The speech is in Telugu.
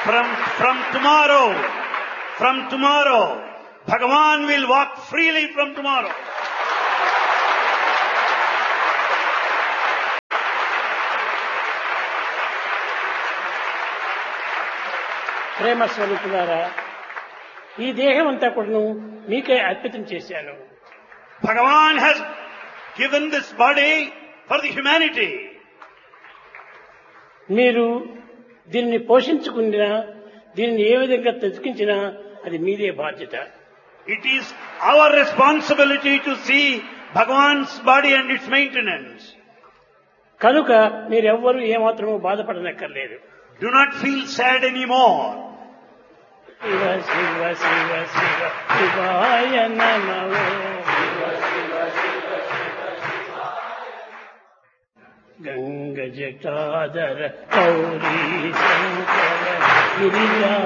From, from tomorrow, from tomorrow, Bhagavan will walk freely from tomorrow. ప్రేమ స్వరూపులారా ఈ దేహం అంతా కూడాను మీకే అర్పితం చేశాను Bhagavan has given this body for the humanity. మీరు దీన్ని పోషించుకున్నా దీనిని ఏ విధంగా తెచ్చుకించినా అది మీదే బాధ్యత It is our responsibility to see Bhagavan's body and its maintenance. కనుక మీరెవ్వరూ ఏమాత్రమూ బాధపడనక్కర్లేదు Do not feel sad anymore. Shiva Shiva Shiva Shiva శివాయ నమో గంగ జటాధర గౌరీ శంకర గిరిజా